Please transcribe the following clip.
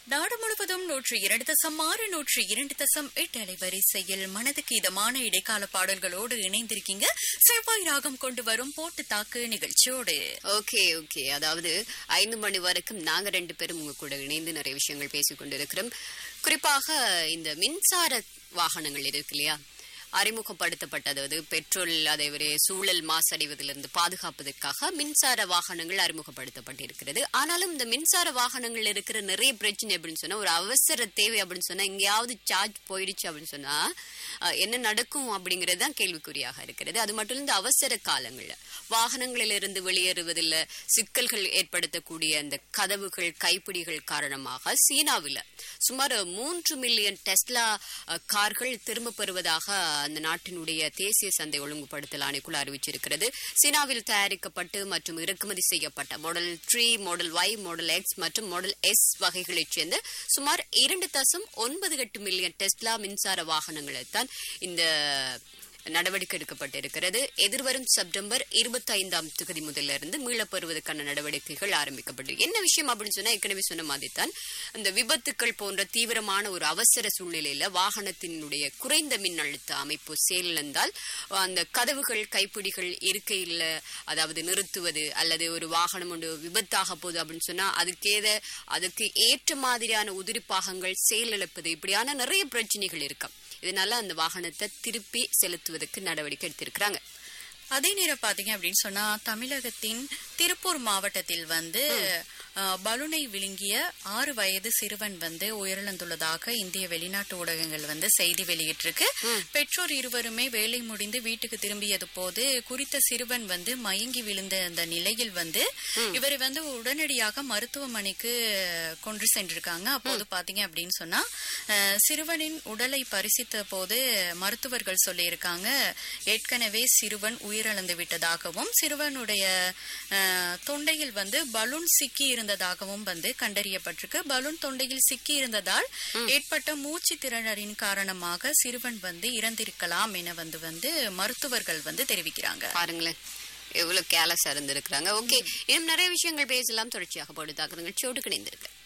நாடு முழுவதும் நூற்றி இரண்டு தசம் ஆறு நூற்றி இரண்டு தசம் எட்டு அலைவரிசையில் மனதுக்கு இதமான இடைக்கால பாடல்களோடு இணைந்திருக்கீங்க செவ்வாய் ராகம் கொண்டு வரும் போட்டு தாக்கு நிகழ்ச்சியோடு ஓகே ஓகே அதாவது ஐந்து மணி வரைக்கும் நாங்க ரெண்டு பேரும் உங்க கூட இணைந்து நிறைய விஷயங்கள் பேசிக் கொண்டிருக்கிறோம் குறிப்பாக இந்த மின்சார வாகனங்கள் இருக்கு இல்லையா அறிமுகப்படுத்தப்பட்டது பெட்ரோல் அதே ஒரு சூழல் மாசடைவதிலிருந்து பாதுகாப்பதற்காக மின்சார வாகனங்கள் அறிமுகப்படுத்தப்பட்டிருக்கிறது ஆனாலும் இந்த மின்சார வாகனங்கள் இருக்கிற நிறைய பிரச்சனை அப்படின்னு சொன்னா ஒரு அவசர தேவை அப்படின்னு சொன்னா எங்கேயாவது சார்ஜ் போயிடுச்சு அப்படின்னு சொன்னா அஹ், என்ன நடக்கும் அப்படிங்கிறது தான் கேள்விக்குறியாக இருக்கிறது அது மட்டும் இல்ல, இந்த அவசர காலங்கள்ல வாகனங்களிலிருந்து வெளியேறுவதில் சிக்கல்கள் ஏற்படுத்தக்கூடிய அந்த கதவுகள் கைப்பிடிகள் காரணமாக சீனாவில் சுமார் மூன்று மில்லியன் டெஸ்லா அஹ், கார்கள் திரும்ப பெறுவதாக அந்த நாட்டினுடைய தேசிய சந்தை ஒழுங்குபடுத்தல் ஆணைக்குழு அறிவிச்சிருக்கிறது சீனாவில் தயாரிக்கப்பட்டு மற்றும் இறக்குமதி செய்யப்பட்ட model three model Y model X மற்றும் மாடல் எஸ் வகைகளைச் சேர்ந்த சுமார் இரண்டு தசம் ஒன்பது எட்டு மில்லியன் டெஸ்லா மின்சார வாகனங்களை தான் இந்த நடவடிக்கை எடுக்கப்பட்டிருக்கிறது எதிர்வரும் செப்டம்பர் இருபத்தி ஐந்தாம் தேதி முதல்ல இருந்து மீளப் பெறுவதற்கான நடவடிக்கைகள் ஆரம்பிக்கப்பட்டு என்ன விஷயம் அப்படின்னு சொன்னா ஏற்கனவே சொன்ன மாதிரி தான் இந்த விபத்துக்கள் போன்ற தீவிரமான ஒரு அவசர சூழ்நிலையில வாகனத்தினுடைய குறைந்த மின்னழுத்த அமைப்பு செயலிழந்தால் அந்த கதவுகள் கைப்பிடிகள் இருக்கையில் அதாவது நிறுத்துவது அல்லது ஒரு வாகனம் ஒன்று விபத்தாக போகுது அப்படின்னு சொன்னா அதுக்கேத அதுக்கு ஏற்ற மாதிரியான உதிரி பாகங்கள் செயலிழப்பது இப்படியான நிறைய பிரச்சனைகள் இருக்கும் இதனால அந்த வாகனத்தை திருப்பி செலுத்துவதற்கு நடவடிக்கை எடுத்திருக்கிறாங்க அதே நேரம் பாத்தீங்க அப்படின்னு சொன்னா தமிழகத்தின் திருப்பூர் மாவட்டத்தில் வந்து அஹ், பலூனை விழுங்கிய ஆறு வயது சிறுவன் வந்து உயிரிழந்துள்ளதாக இந்திய வெளிநாட்டு ஊடகங்கள் வந்து செய்தி வெளியிட்டிருக்கு பெற்றோர் இருவருமே வேலை முடிந்து வீட்டுக்கு திரும்பியது போது குறித்த சிறுவன் வந்து மயங்கி விழுந்த அந்த நிலையில் வந்து இவரை வந்து உடனடியாக மருத்துவமனைக்கு கொண்டு சென்றிருக்காங்க அப்போது பாத்தீங்க அப்படின்னு சொன்னா அஹ், சிறுவனின் உடலை பரிசித்த போது மருத்துவர்கள் சொல்லியிருக்காங்க ஏற்கனவே சிறுவன் உயிரிழந்து விட்டதாகவும் சிறுவனுடைய அஹ், தொண்டையில் வந்து பலூன் சிக்கி இருந்ததாகவும் வந்து கண்டறியப்பட்டிருக்கு பலூன் தொண்டையில் சிக்கி இருந்ததால் ஏற்பட்ட மூச்சு திறனரின் காரணமாக சிறுவன் வந்து இறந்திருக்கலாம் என வந்து வந்து மருத்துவர்கள் வந்து தெரிவிக்கிறாங்க பாருங்களேன் எவ்வளவு கேலஸா இருந்திருக்கிறாங்க ஓகே இன்னும் நிறைய விஷயங்கள் பேசலாம் தொடர்ச்சியாக போட்டு தாக்குறதுங்கள் சோடு கிடைந்திருக்கு